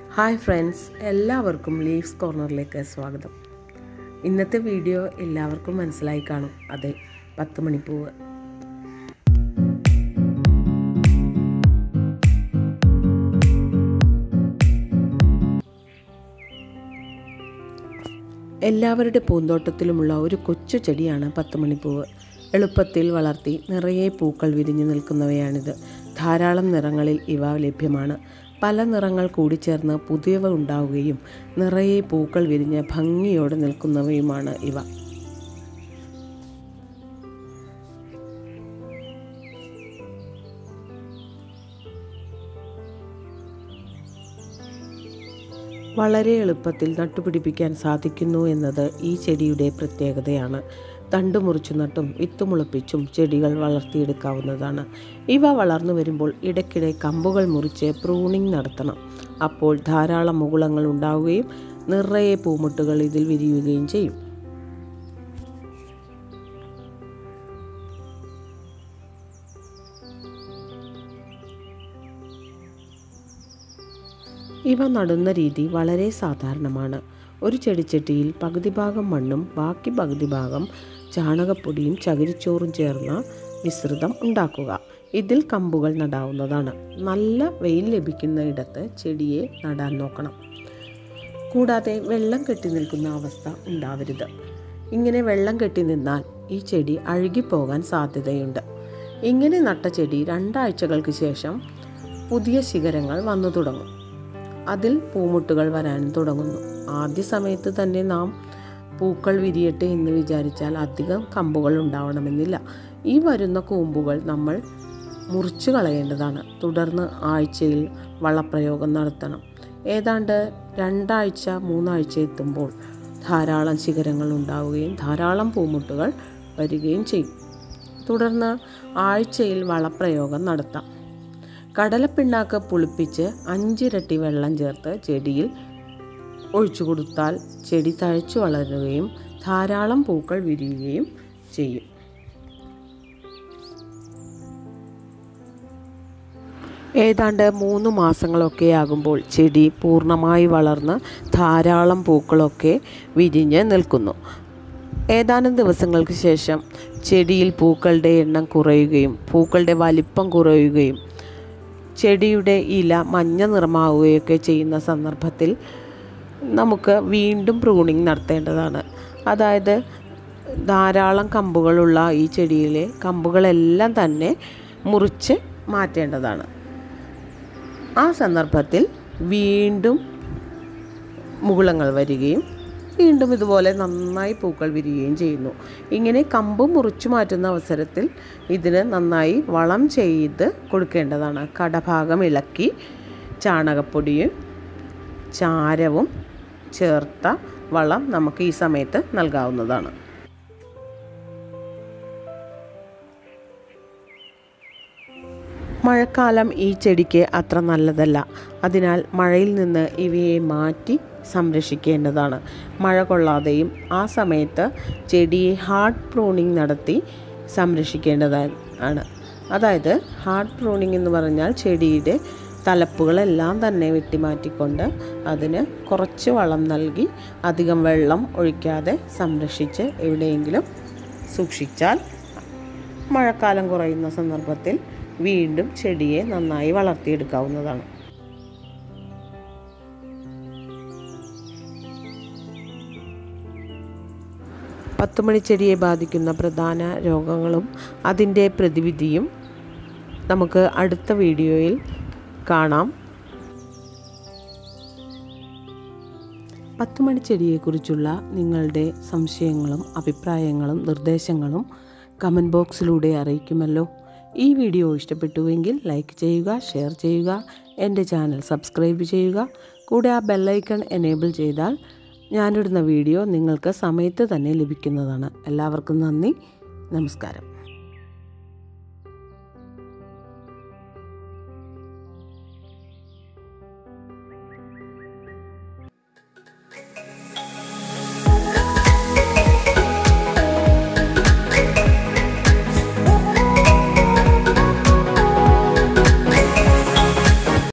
hi friends എല്ലാവർക്കും leaves കോർണറിലേക്ക് സ്വാഗതം ഇന്നത്തെ വീഡിയോ എല്ലാവർക്കും മനസ്സിലായി കാണും അതെ പത്ത് മണിപ്പൂവ് എല്ലാവരുടെ പൂന്തോട്ടത്തിലുമുള്ള ഒരു കൊച്ചു ചെടിയാണ് പത്ത് മണിപ്പൂവ് എളുപ്പത്തിൽ വളർത്തി നിറയെ പൂക്കൾ വിരിഞ്ഞു നിൽക്കുന്നവയാണിത് ധാരാളം നിറങ്ങളിൽ ഇവ ലഭ്യമാണ് പല നിറങ്ങൾ കൂടിച്ചേർന്ന് പുതിയവ ഉണ്ടാവുകയും നിറയെ പൂക്കൾ വിരിഞ്ഞ് ഭംഗിയോടെ നിൽക്കുന്നവയുമാണ് ഇവ വളരെ എളുപ്പത്തിൽ നട്ടുപിടിപ്പിക്കാൻ സാധിക്കുന്നു എന്നത് ഈ ചെടിയുടെ പ്രത്യേകതയാണ് തണ്ട് മുറിച്ചു നട്ടും വിത്ത് മുളപ്പിച്ചും ചെടികൾ വളർത്തിയെടുക്കാവുന്നതാണ് ഇവ വളർന്നു വരുമ്പോൾ ഇടയ്ക്കിടെ കമ്പുകൾ മുറിച്ച് പ്രൂണിംഗ് നടത്തണം അപ്പോൾ ധാരാളം മുകുളങ്ങൾ ഉണ്ടാവുകയും നിറയെ പൂമുട്ടുകൾ ഇതിൽ വിരിയുകയും ചെയ്യും ഇവ നടുന്ന രീതി വളരെ സാധാരണമാണ് ഒരു ചെടിച്ചട്ടിയിൽ പകുതി ഭാഗം മണ്ണും ബാക്കി പകുതി ഭാഗം ചാണകപ്പൊടിയും ചകിരിച്ചോറും ചേർന്ന മിശ്രിതം ഉണ്ടാക്കുക ഇതിൽ കമ്പുകൾ നടാവുന്നതാണ് നല്ല വെയിൽ ലഭിക്കുന്ന ഇടത്ത് ചെടിയെ നടാൻ നോക്കണം കൂടാതെ വെള്ളം കെട്ടി നിൽക്കുന്ന അവസ്ഥ ഉണ്ടാവരുത് ഇങ്ങനെ വെള്ളം കെട്ടി നിന്നാൽ ഈ ചെടി അഴുകിപ്പോകാൻ സാധ്യതയുണ്ട് ഇങ്ങനെ നട്ട ചെടി രണ്ടാഴ്ചകൾക്ക് ശേഷം പുതിയ ശിഖരങ്ങൾ വന്നു തുടങ്ങും അതിൽ പൂമുട്ടുകൾ വരാൻ തുടങ്ങുന്നു ആദ്യ സമയത്ത് തന്നെ നാം പൂക്കൾ വിരിയട്ടെ എന്ന് വിചാരിച്ചാൽ അധികം കമ്പുകൾ ഉണ്ടാവണമെന്നില്ല ഈ വരുന്ന കൂമ്പുകൾ നമ്മൾ മുറിച്ചു കളയേണ്ടതാണ് തുടർന്ന് ആഴ്ചയിൽ വളപ്രയോഗം നടത്തണം ഏതാണ്ട് രണ്ടാഴ്ച മൂന്നാഴ്ച എത്തുമ്പോൾ ധാരാളം ശിഖരങ്ങൾ ഉണ്ടാവുകയും ധാരാളം പൂമുട്ടുകൾ വരികയും ചെയ്യും തുടർന്ന് ആഴ്ചയിൽ വളപ്രയോഗം നടത്താം കടലപ്പിണ്ണാക്ക് പുളിപ്പിച്ച് അഞ്ചിരട്ടി വെള്ളം ചേർത്ത് ചെടിയിൽ ഒഴിച്ചു കൊടുത്താൽ ചെടി തഴച്ചു വളരുകയും ധാരാളം പൂക്കൾ വിരിയുകയും ചെയ്യും ഏതാണ്ട് മൂന്ന് മാസങ്ങളൊക്കെ ആകുമ്പോൾ ചെടി പൂർണ്ണമായി വളർന്ന് ധാരാളം പൂക്കളൊക്കെ വിരിഞ്ഞ് നിൽക്കുന്നു ഏതാനും ദിവസങ്ങൾക്ക് ശേഷം ചെടിയിൽ പൂക്കളുടെ എണ്ണം കുറയുകയും പൂക്കളുടെ വലിപ്പം കുറയുകയും ചെടിയുടെ ഇല മഞ്ഞ നിറമാവുകയൊക്കെ ചെയ്യുന്ന സന്ദർഭത്തിൽ നമുക്ക് വീണ്ടും പ്രൂണിങ് നടത്തേണ്ടതാണ് അതായത് ധാരാളം കമ്പുകളുള്ള ഈ ചെടിയിലെ കമ്പുകളെല്ലാം തന്നെ മുറിച്ച് മാറ്റേണ്ടതാണ് ആ സന്ദർഭത്തിൽ വീണ്ടും മുകുളങ്ങൾ വരികയും വീണ്ടും ഇതുപോലെ നന്നായി പൂക്കൾ വിരിയുകയും ചെയ്യുന്നു ഇങ്ങനെ കമ്പ് മുറിച്ചു മാറ്റുന്ന അവസരത്തിൽ ഇതിന് നന്നായി വളം ചെയ്ത് കൊടുക്കേണ്ടതാണ് കടഭാഗം ഇളക്കി ചാണകപ്പൊടിയും ചാരവും ചേർത്ത വളം നമുക്ക് ഈ സമയത്ത് നൽകാവുന്നതാണ് മഴക്കാലം ഈ ചെടിക്ക് അത്ര നല്ലതല്ല അതിനാൽ മഴയിൽ നിന്ന് ഇവയെ മാറ്റി സംരക്ഷിക്കേണ്ടതാണ് മഴ കൊള്ളാതെയും ആ സമയത്ത് ചെടിയെ ഹാർഡ് പ്രൂണിങ് നടത്തി സംരക്ഷിക്കേണ്ടതാണ് അതായത് ഹാർഡ് പ്രൂണിങ് എന്ന് പറഞ്ഞാൽ ചെടിയുടെ തലപ്പുകളെല്ലാം തന്നെ വെട്ടിമാറ്റിക്കൊണ്ട് അതിന് കുറച്ച് വളം നൽകി അധികം വെള്ളം ഒഴിക്കാതെ സംരക്ഷിച്ച് എവിടെയെങ്കിലും സൂക്ഷിച്ചാൽ മഴക്കാലം കുറയുന്ന സന്ദർഭത്തിൽ വീണ്ടും ചെടിയെ നന്നായി വളർത്തിയെടുക്കാവുന്നതാണ് പത്തുമണിച്ചെടിയെ ബാധിക്കുന്ന പ്രധാന രോഗങ്ങളും അതിൻ്റെ പ്രതിവിധിയും നമുക്ക് അടുത്ത വീഡിയോയിൽ കാണാം പത്തുമണിച്ചെടിയെക്കുറിച്ചുള്ള നിങ്ങളുടെ സംശയങ്ങളും അഭിപ്രായങ്ങളും നിർദ്ദേശങ്ങളും കമൻറ്റ് ബോക്സിലൂടെ അറിയിക്കുമല്ലോ ഈ വീഡിയോ ഇഷ്ടപ്പെട്ടുവെങ്കിൽ ലൈക്ക് ചെയ്യുക ഷെയർ ചെയ്യുക എൻ്റെ ചാനൽ സബ്സ്ക്രൈബ് ചെയ്യുക കൂടെ ആ ബെല്ലൈക്കൺ എനേബിൾ ചെയ്താൽ ഞാനിടുന്ന വീഡിയോ നിങ്ങൾക്ക് സമയത്ത് തന്നെ ലഭിക്കുന്നതാണ് എല്ലാവർക്കും നന്ദി നമസ്കാരം